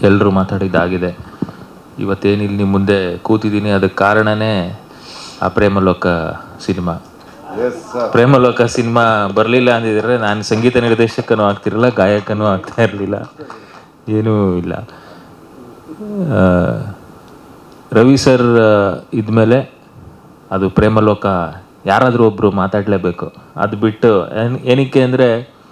ಎಲ್ಲರೂ ಮಾತಾಡಿದ್ದಾಗಿದೆ ಇವತ್ತೇನಿಲ್ಲಿ ನಿಮ್ಮ ಮುಂದೆ ಕೂತಿದ್ದೀನಿ ಅದಕ್ಕೆ ಕಾರಣನೇ ಆ ಪ್ರೇಮಲೋಕ ಸಿನಿಮಾ ಪ್ರೇಮಲೋಕ ಸಿನಿಮಾ ಬರಲಿಲ್ಲ ಅಂದಿದ್ರೆ ನಾನು ಸಂಗೀತ ನಿರ್ದೇಶಕನೂ ಆಗ್ತಿರಲಿಲ್ಲ ಗಾಯಕನೂ ಆಗ್ತಾ ಇರಲಿಲ್ಲ ಏನೂ ಇಲ್ಲ ಆ, ರವಿ ಸರ್ ಇದ್ಮೇಲೆ ಅದು ಪ್ರೇಮಲೋಕ ಯಾರಾದರೂ ಒಬ್ಬರು ಮಾತಾಡಲೇಬೇಕು ಅದು ಬಿಟ್ಟು ಏನ್- ಏನಕ್ಕೆ ಅಂದರೆ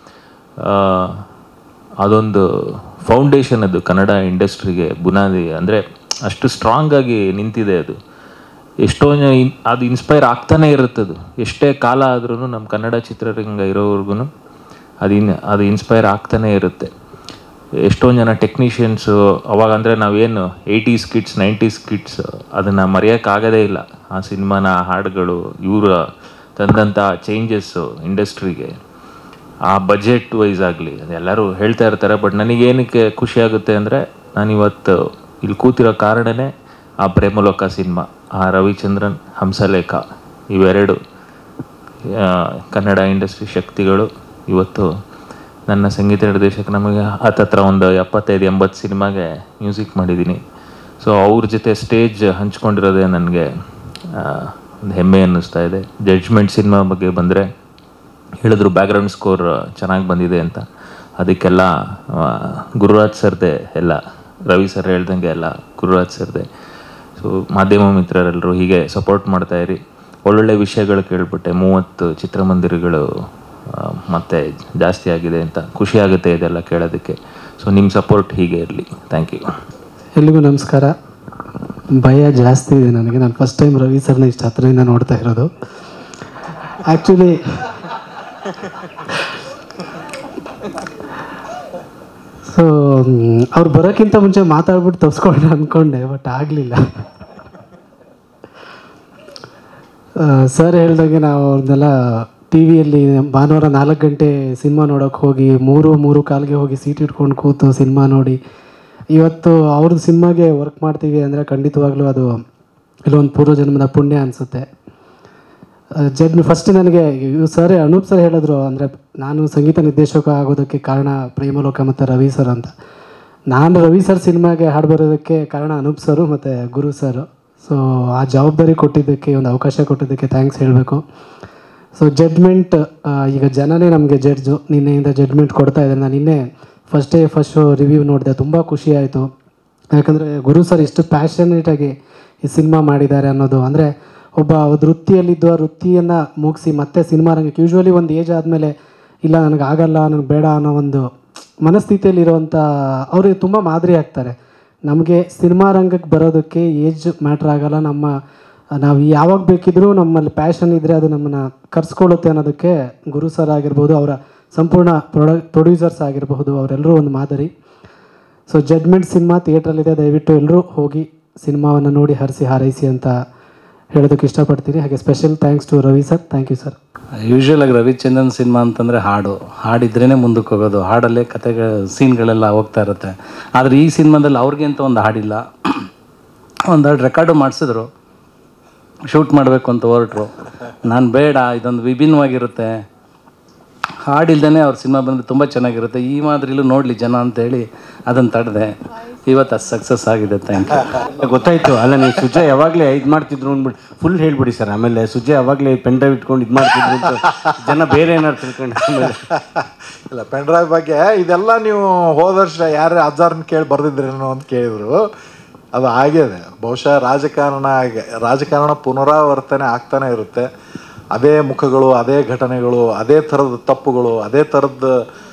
ಅದೊಂದು ಫೌಂಡೇಶನ್ ಅದು ಕನ್ನಡ ಇಂಡಸ್ಟ್ರಿಗೆ ಬುನಾದಿ ಅಂದರೆ ಅಷ್ಟು ಸ್ಟ್ರಾಂಗ್ ಆಗಿ ನಿಂತಿದೆ ಅದು ಎಷ್ಟೋ ಜನ ಇನ್- ಅದು ಇನ್ಸ್ಪೈರ್ ಆಗ್ತಾನೆ ಇರುತ್ತದು ಎಷ್ಟೇ ಕಾಲ ಆದ್ರೂ ನಮ್ಮ ಕನ್ನಡ ಚಿತ್ರರಂಗ ಇರೋವರೆಗೂ ಅದು ಇನ್ ಅದು ಇನ್ಸ್ಪೈರ್ ಆಗ್ತಾನೆ ಇರುತ್ತೆ ಎಷ್ಟೊಂದು ಜನ ಟೆಕ್ನಿಷಿಯನ್ಸು ಅವಾಗ ಅಂದರೆ ನಾವೇನು ಏಯ್ಟೀಸ್ ಕಿಡ್ಸ್ ನೈಂಟೀಸ್ ಕಿಡ್ಸ್ ಅದನ್ನು ಮರೆಯೋಕ್ಕಾಗೋದೇ ಇಲ್ಲ ಆ ಸಿನಿಮಾನ ಹಾಡುಗಳು ಇವರ ತಂದಂಥ ಚೇಂಜಸ್ಸು ಇಂಡಸ್ಟ್ರಿಗೆ ಆ ಬಜೆಟ್ ವೈಸ್ ಆಗಲಿ ಎಲ್ಲರೂ ಹೇಳ್ತಾ ಇರ್ತಾರೆ ಬಟ್ ನನಗೇನಕ್ಕೆ ಖುಷಿ ಆಗುತ್ತೆ ಅಂದರೆ ನಾನಿವತ್ತು ಇಲ್ಲಿ ಕೂತಿರೋ ಕಾರಣನೇ ಆ ಪ್ರೇಮಲೋಕ ಸಿನಿಮಾ ಆ ರವಿಚಂದ್ರನ್ ಹಂಸಲೇಖ ಇವೆರಡು ಆ, ಕನ್ನಡ ಇಂಡಸ್ಟ್ರಿ ಶಕ್ತಿಗಳು ಇವತ್ತು ನನ್ನ ಸಂಗೀತ ನಿರ್ದೇಶಕ ನಮಗೆ ಹತ್ತತ್ರ ಒಂದು ಎಪ್ಪತ್ತೈದು ಎಂಬತ್ತು ಸಿನಿಮಾಗೆ ಮ್ಯೂಸಿಕ್ ಮಾಡಿದ್ದೀನಿ ಸೊ ಅವ್ರ ಜೊತೆ ಸ್ಟೇಜ್ ಹಂಚ್ಕೊಂಡಿರೋದೇ ನನಗೆ ಒಂದು ಹೆಮ್ಮೆ ಅನ್ನಿಸ್ತಾ ಇದೆ ಜಡ್ಜ್ಮೆಂಟ್ ಸಿನಿಮಾ ಬಗ್ಗೆ ಬಂದರೆ ಹೇಳಿದ್ರು ಬ್ಯಾಕ್ಗ್ರೌಂಡ್ ಸ್ಕೋರ್ ಚೆನ್ನಾಗಿ ಬಂದಿದೆ ಅಂತ ಅದಕ್ಕೆಲ್ಲ ಆ, ಗುರುರಾಜ್ ಸರ್ದೆ ಎಲ್ಲ ರವಿ ಸರ್ ಹೇಳ್ದಂಗೆ ಎಲ್ಲ ಗುರುರಾಜ್ ಸರ್ದೆ ಸೊ ಮಾಧ್ಯಮ ಮಿತ್ರರೆಲ್ಲರೂ ಹೀಗೆ ಸಪೋರ್ಟ್ ಮಾಡ್ತಾ ಇರಿ ಒಳ್ಳೊಳ್ಳೆ ವಿಷಯಗಳು ಕೇಳ್ಬಿಟ್ಟೆ ಮೂವತ್ತು ಚಿತ್ರಮಂದಿರಗಳು ಆ, ಮತ್ತೆ ಜಾಸ್ತಿ ಆಗಿದೆ ಅಂತ ಖುಷಿ ಆಗುತ್ತೆ ಇದೆಲ್ಲ ಕೇಳೋದಕ್ಕೆ ಸೊ ನಿಮ್ಮ ಸಪೋರ್ಟ್ ಹೀಗೆ ಇರಲಿ ಥ್ಯಾಂಕ್ ಯು ಎಲ್ರಿಗೂ ನಮಸ್ಕಾರ ಭಯ ಜಾಸ್ತಿ ಇದೆ ನನಗೆ ನಾನು ಫಸ್ಟ್ ಟೈಮ್ ರವಿ ಸರ್ನ ಇಷ್ಟು ಹತ್ರದಿಂದ ನೋಡ್ತಾ ಇರೋದು ಆ್ಯಕ್ಚುಲಿ ಸೊ ಅವ್ರು ಬರೋಕ್ಕಿಂತ ಮುಂಚೆ ಮಾತಾಡ್ಬಿಟ್ಟು ತಪ್ಸ್ಕೊಂಡೆ ಅಂದ್ಕೊಂಡೆ ಬಟ್ ಆಗಲಿಲ್ಲ ಸರ್ ಹೇಳ್ದಾಗೆ ನಾವು ಅವ್ರನ್ನೆಲ್ಲ ಟಿ ವಿಯಲ್ಲಿ ಭಾನುವಾರ ನಾಲ್ಕು ಗಂಟೆ ಸಿನಿಮಾ ನೋಡೋಕೆ ಹೋಗಿ ಮೂರು ಮೂರು ಕಾಲಿಗೆ ಹೋಗಿ ಸೀಟ್ ಇಟ್ಕೊಂಡು ಕೂತು ಸಿನಿಮಾ ನೋಡಿ ಇವತ್ತು ಅವ್ರದ್ದು ಸಿನಿಮಾಗೆ ವರ್ಕ್ ಮಾಡ್ತೀವಿ ಅಂದರೆ ಖಂಡಿತವಾಗ್ಲೂ ಅದು ಇಲ್ಲೊಂದು ಪೂರ್ವಜನ್ಮದ ಪುಣ್ಯ ಅನಿಸುತ್ತೆ ಜಡ್ ಫಸ್ಟ್ ನನಗೆ ಇವ್ ಸರ್ ಅನೂಪ್ ಸರ್ ಹೇಳಿದ್ರು ಅಂದರೆ ನಾನು ಸಂಗೀತ ನಿರ್ದೇಶಕ ಆಗೋದಕ್ಕೆ ಕಾರಣ ಪ್ರೇಮಲೋಕ ಮತ್ತು ರವಿ ಸರ್ ಅಂತ ನಾನು ರವಿ ಸರ್ ಸಿನಿಮಾಗೆ ಹಾಡು ಬರೋದಕ್ಕೆ ಕಾರಣ ಅನೂಪ್ ಸರು ಮತ್ತು ಗುರು ಸರ್ ಸೊ ಆ ಜವಾಬ್ದಾರಿ ಕೊಟ್ಟಿದ್ದಕ್ಕೆ ಒಂದು ಅವಕಾಶ ಕೊಟ್ಟಿದ್ದಕ್ಕೆ ಥ್ಯಾಂಕ್ಸ್ ಹೇಳಬೇಕು ಸೊ ಜಡ್ಮೆಂಟ್ ಈಗ ಜನನೇ ನಮಗೆ ಜಡ್ಜು ನಿನ್ನೆಯಿಂದ ಜಡ್ಮೆಂಟ್ ಕೊಡ್ತಾ ಇದ್ದಾರೆ ನಾನು ನಿನ್ನೆ first day first show review ನೋಡಿದೆ ತುಂಬ ಖುಷಿ ಆಯಿತು ಯಾಕಂದರೆ ಗುರು ಸರ್ ಎಷ್ಟು ಪ್ಯಾಷನೇಟಾಗಿ ಈ ಸಿನಿಮಾ ಮಾಡಿದ್ದಾರೆ ಅನ್ನೋದು ಅಂದರೆ ಒಬ್ಬ ಒಂದು ವೃತ್ತಿಯಲ್ಲಿದ್ದು ಆ ವೃತ್ತಿಯನ್ನು ಮುಗಿಸಿ ಮತ್ತೆ ಸಿನಿಮಾ ರಂಗಕ್ಕೆ ಯೂಶ್ವಲಿ ಒಂದು ಏಜ್ ಆದಮೇಲೆ ಇಲ್ಲ ನನಗೆ ಆಗಲ್ಲ ನನಗೆ ಬೇಡ ಅನ್ನೋ ಒಂದು ಮನಸ್ಥಿತಿಯಲ್ಲಿರುವಂಥ ಅವ್ರಿಗೆ ತುಂಬ ಮಾದರಿ ಆಗ್ತಾರೆ ನಮಗೆ ಸಿನಿಮಾ ರಂಗಕ್ಕೆ ಬರೋದಕ್ಕೆ ಏಜ್ ಮ್ಯಾಟ್ರ್ ಆಗಲ್ಲ ನಮ್ಮ ನಾವು ಯಾವಾಗ ಬೇಕಿದ್ರೂ ನಮ್ಮಲ್ಲಿ ಪ್ಯಾಷನ್ ಇದ್ದರೆ ಅದು ನಮ್ಮನ್ನು ಕರ್ಸ್ಕೊಳ್ಳುತ್ತೆ ಅನ್ನೋದಕ್ಕೆ ಗುರು ಸರ್ ಆಗಿರ್ಬೋದು ಅವರ ಸಂಪೂರ್ಣ ಪ್ರೊಡ ಪ್ರೊಡ್ಯೂಸರ್ಸ್ ಆಗಿರಬಹುದು ಅವರೆಲ್ಲರೂ ಒಂದು ಮಾದರಿ ಸೊ ಜಡ್ಮೆಂಟ್ ಸಿನಿಮಾ ಥಿಯೇಟ್ರಲ್ಲಿದೆ ದಯವಿಟ್ಟು ಎಲ್ಲರೂ ಹೋಗಿ ಸಿನಿಮಾವನ್ನು ನೋಡಿ ಹರಿಸಿ ಹಾರೈಸಿ ಅಂತ ಹೇಳೋದಕ್ಕೆ ಇಷ್ಟಪಡ್ತೀನಿ ಹಾಗೆ special thanks to Ravi sir thank you sir usual ಆಗಿ ರವಿಚಂದ್ರನ್ ಸಿನಿಮಾ ಅಂತಂದರೆ ಹಾಡು ಹಾಡಿದ್ರೇ ಮುಂದಕ್ಕೆ ಹೋಗೋದು ಹಾಡಲ್ಲೇ ಕತೆಗಳ ಸೀನ್ಗಳೆಲ್ಲ ಹೋಗ್ತಾ ಇರುತ್ತೆ ಆದರೆ ಈ ಸಿನಿಮಾದಲ್ಲಿ ಅವ್ರಿಗೆ ಅಂತ ಒಂದು ಹಾಡಿಲ್ಲ ಒಂದು ಹಾಡು ರೆಕಾರ್ಡು ಮಾಡಿಸಿದ್ರು ಶೂಟ್ ಮಾಡಬೇಕು ಅಂತ ಹೊರಟ್ರು ನಾನು ಬೇಡ ಇದೊಂದು ವಿಭಿನ್ನವಾಗಿರುತ್ತೆ ಹಾಡಿಲ್ದೇ ಅವ್ರ ಸಿನಿಮಾ ಬಂದರೆ ತುಂಬ ಚೆನ್ನಾಗಿರುತ್ತೆ ಈ ಮಾದರಿಲೂ ನೋಡಲಿ ಜನ ಅಂತೇಳಿ ಅದನ್ನು ತಡೆದೆ ಇವತ್ತು ಅದು ಸಕ್ಸಸ್ ಆಗಿದೆ ಥ್ಯಾಂಕ್ ಯು ಗೊತ್ತಾಯ್ತು ಅಲ್ಲ ನೀವು ಸುಜಯ್ ಯಾವಾಗಲೇ ಇದು ಮಾಡ್ತಿದ್ರು ಅಂದ್ಬಿಟ್ಟು ಫುಲ್ ಹೇಳ್ಬಿಡಿ ಸರ್ ಆಮೇಲೆ ಸುಜಯ್ ಯಾವಾಗಲೇ ಪೆನ್ ಡ್ರೈವ್ ಇಟ್ಕೊಂಡು ಇದು ಮಾಡ್ತಿದ್ರು ಅಂತ ಜನ ಬೇರೆ ಏನಾರು ತಿಳ್ಕೊಂಡು ಆಮೇಲೆ ಇಲ್ಲ ಪೆನ್ಡ್ರೈವ್ ಬಗ್ಗೆ ಇದೆಲ್ಲ ನೀವು ಹೋದ ವರ್ಷ ಯಾರೇ ಅಜ್ಜಾರನ್ನ ಕೇಳಿ ಬರ್ದಿದ್ರೇನೋ ಅಂತ ಕೇಳಿದ್ರು ಅದು ಆಗಿದೆ ಬಹುಶಃ ರಾಜಕಾರಣ ಆಗಿ- ರಾಜಕಾರಣ ಪುನರಾವರ್ತನೆ ಆಗ್ತಾನೆ ಇರುತ್ತೆ ಅದೇ ಮುಖಗಳು ಅದೇ ಘಟನೆಗಳು ಅದೇ ಥರದ ತಪ್ಪುಗಳು ಅದೇ ಥರದ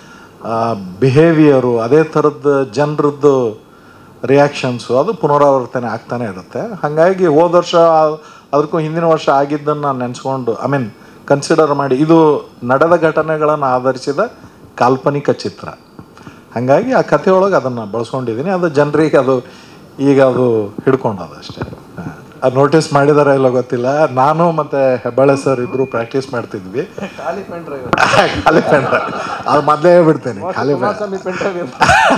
ಬಿಹೇವಿಯರು ಅದೇ ಥರದ ಜನರದ್ದು ರಿಯಾಕ್ಷನ್ಸು ಅದು ಪುನರಾವರ್ತನೆ ಆಗ್ತಾನೆ ಇರುತ್ತೆ ಹಾಗಾಗಿ ಹೋದ ವರ್ಷ ಅದಕ್ಕೂ ಹಿಂದಿನ ವರ್ಷ ಆಗಿದ್ದನ್ನು ನಾನು ನೆನೆಸ್ಕೊಂಡು ಐ ಮೀನ್ ಕನ್ಸಿಡರ್ ಮಾಡಿ ಇದು ನಡೆದ ಘಟನೆಗಳನ್ನು ಆಧರಿಸಿದ ಕಾಲ್ಪನಿಕ ಚಿತ್ರ ಹಾಗಾಗಿ ಆ ಕಥೆಯೊಳಗೆ ಅದನ್ನು ಬಳಸ್ಕೊಂಡಿದ್ದೀನಿ ಅದು ಜನರಿಗೆ ಅದು ಈಗ ಅದು ಹಿಡ್ಕೊಂಡದ ಅಷ್ಟೇ ಅದು ನೋಟಿಸ್ ಮಾಡಿದಾರ ಇಲ್ಲ ಗೊತ್ತಿಲ್ಲ ನಾನು ಮತ್ತು ಹೆಬ್ಬಾಳೆ ಸರ್ ಇಬ್ಬರು ಪ್ರಾಕ್ಟೀಸ್ ಮಾಡ್ತಿದ್ವಿ ಖಾಲಿ ಪೆನ್ ಡ್ರೈವ್ ಖಾಲಿ ಪೆನ್ ಡ್ರೈವ್ ಅದು ಮೊದಲೇ ಹೇಳ್ಬಿಡ್ತೇನೆ ಖಾಲಿ ಪೆನ್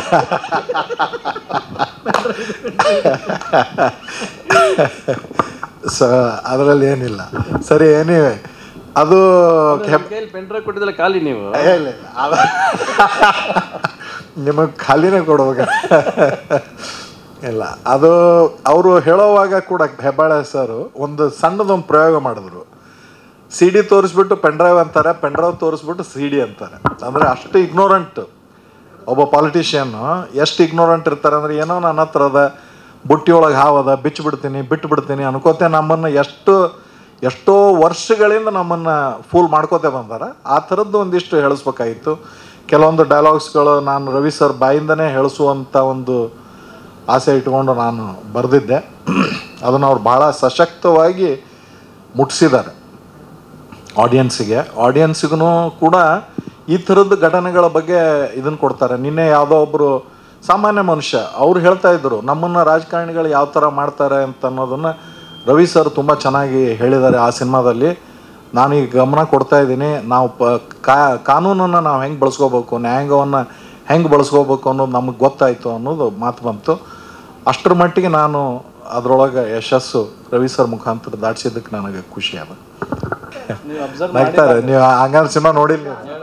ಸೊ ಅದರಲ್ಲಿ ಏನಿಲ್ಲ ಸರಿ ಏನಿವೆ ಅದು ಹೆಬ್- ಪೆನ್ ಡ್ರೈವ್ ಕೊಟ್ಟಿದ್ದಲ್ಲ ಖಾಲಿ ನೀವು ಇಲ್ಲ, ಇಲ್ಲ. ಅದು- ನಿಮಗೆ ಖಾಲಿನೇ ಕೊಡ್ಬೇಕು ಇಲ್ಲ ಅದು ಅವರು ಹೇಳೋವಾಗ ಕೂಡ ಹೆಬ್ಬಾಳೆ ಸರ್ ಒಂದು ಸಣ್ಣದೊಂದು ಪ್ರಯೋಗ ಮಾಡಿದ್ರು ಸಿ ಡಿ ತೋರಿಸ್ಬಿಟ್ಟು ಪೆನ್ಡ್ರೈವ್ ಅಂತಾರೆ ಪೆನ್ಡ್ರೈವ್ ತೋರಿಸ್ಬಿಟ್ಟು ಸಿ ಡಿ ಅಂತಾರೆ ಅಂದರೆ ಅಷ್ಟು ಇಗ್ನೋರೆಂಟ್ ಒಬ್ಬ ಪಾಲಿಟಿಷಿಯನ್ ಎಷ್ಟು ಇಗ್ನೋರೆಂಟ್ ಇರ್ತಾರೆ ಅಂದರೆ ಏನೋ ನನ್ನ ಹತ್ರ ಅದ ಬುಟ್ಟಿ ಒಳಗೆ ಹಾವದ ಬಿಚ್ಚು ಬಿಡ್ತೀನಿ ಬಿಟ್ಟು ಬಿಡ್ತೀನಿ ಅನ್ಕೋತೆ ನಮ್ಮನ್ನು ಎಷ್ಟು ಎಷ್ಟೋ ವರ್ಷಗಳಿಂದ ನಮ್ಮನ್ನು ಫೂಲ್ ಮಾಡ್ಕೋತೆ ಬಂದಾರ ಆ ಥರದ್ದು ಒಂದಿಷ್ಟು ಹೇಳಿಸ್ಬೇಕಾಗಿತ್ತು ಕೆಲವೊಂದು ಡೈಲಾಗ್ಸ್ಗಳು ನಾನು ರವಿ ಸರ್ ಬಾಯಿಂದನೇ ಹೇಳಿಸುವಂಥ ಒಂದು ಆಸೆ ಇಟ್ಕೊಂಡು ನಾನು ಬರೆದಿದ್ದೆ ಅದನ್ನು ಅವ್ರು ಭಾಳ ಸಶಕ್ತವಾಗಿ ಮುಟ್ಟಿಸಿದ್ದಾರೆ ಆಡಿಯನ್ಸಿಗೆ ಆಡಿಯನ್ಸಿಗೂ ಕೂಡ ಈ ಥರದ್ದು ಘಟನೆಗಳ ಬಗ್ಗೆ ಇದನ್ನು ಕೊಡ್ತಾರೆ ನಿನ್ನೆ ಯಾವುದೋ ಒಬ್ಬರು ಸಾಮಾನ್ಯ ಮನುಷ್ಯ ಅವ್ರು ಹೇಳ್ತಾ ಇದ್ರು ನಮ್ಮನ್ನು ರಾಜಕಾರಣಿಗಳು ಯಾವ ಥರ ಮಾಡ್ತಾರೆ ಅಂತ ಅನ್ನೋದನ್ನು ರವಿ ಸರ್ ತುಂಬ ಚೆನ್ನಾಗಿ ಹೇಳಿದ್ದಾರೆ ಆ ಸಿನಿಮಾದಲ್ಲಿ ನಾನೀಗ ಗಮನ ಕೊಡ್ತಾ ಇದ್ದೀನಿ ನಾವು ಪ ಕಾ ಕಾನೂನನ್ನು ನಾವು ಹೆಂಗೆ ಬಳಸ್ಕೋಬೇಕು ನ್ಯಾಯಾಂಗವನ್ನು ಹೆಂಗೆ ಬಳಸ್ಕೋಬೇಕು ಅನ್ನೋದು ನಮಗೆ ಗೊತ್ತಾಯಿತು ಅನ್ನೋದು ಮಾತು ಬಂತು ಅಷ್ಟರ ಮಟ್ಟಿಗೆ ನಾನು ಅದರೊಳಗೆ ಯಶಸ್ಸು ರವಿ ಸರ್ ಮುಖಾಂತರ ದಾಟಿಸಿದ್ದಕ್ಕೆ ನನಗೆ ಖುಷಿ ಅದ ನಗ್ತಾರೆ ನೀವು ಹಂಗಾರೆ ಸಿನಿಮಾ ನೋಡಿಲ್ಲ ನೀವು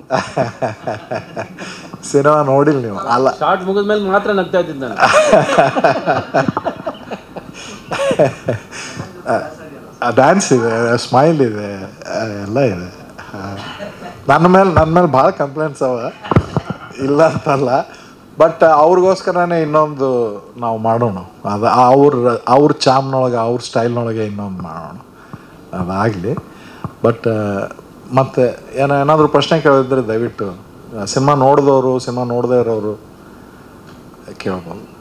ಸಿನಿಮಾ ನೋಡಿಲ್ಲ ನೀವು ಅಲ್ಲ ಶಾರ್ಟ್ ಮುಗಿದ್ಮೇಲೆ ಮಾತ್ರ ನಗ್ತಾ ಇದ್ದಿದ್ದು ನಾನು ಡ್ಯಾನ್ಸ್ ಇದೆ ಸ್ಮೈಲ್ ಇದೆ ಆ, ಎಲ್ಲ ಇದೆ ಆ, ನನ್ನ ಮೇಲೆ ನನ್ನ ಮೇಲೆ ಭಾಳ ಕಂಪ್ಲೇಂಟ್ಸ್ ಅವ ಇಲ್ಲ ಅಂತಲ್ಲ ಬಟ್ ಅವ್ರಿಗೋಸ್ಕರನೇ ಇನ್ನೊಂದು ನಾವು ಮಾಡೋಣ ಅದು ಅವ್ರ ಅವ್ರ ಚಾಮ್ನೊಳಗೆ ಅವ್ರ ಸ್ಟೈಲ್ನೊಳಗೆ ಇನ್ನೊಂದು ಮಾಡೋಣ ಅದಾಗಲಿ ಬಟ್ ಮತ್ತು ಏನೋ ಏನಾದರೂ ಪ್ರಶ್ನೆ ಕೇಳಿದ್ರೆ ದಯವಿಟ್ಟು ಸಿನಿಮಾ ನೋಡಿದವರು ಸಿನಿಮಾ ನೋಡದೇ ಇರೋರು ಕೇಳ್ಬೋದು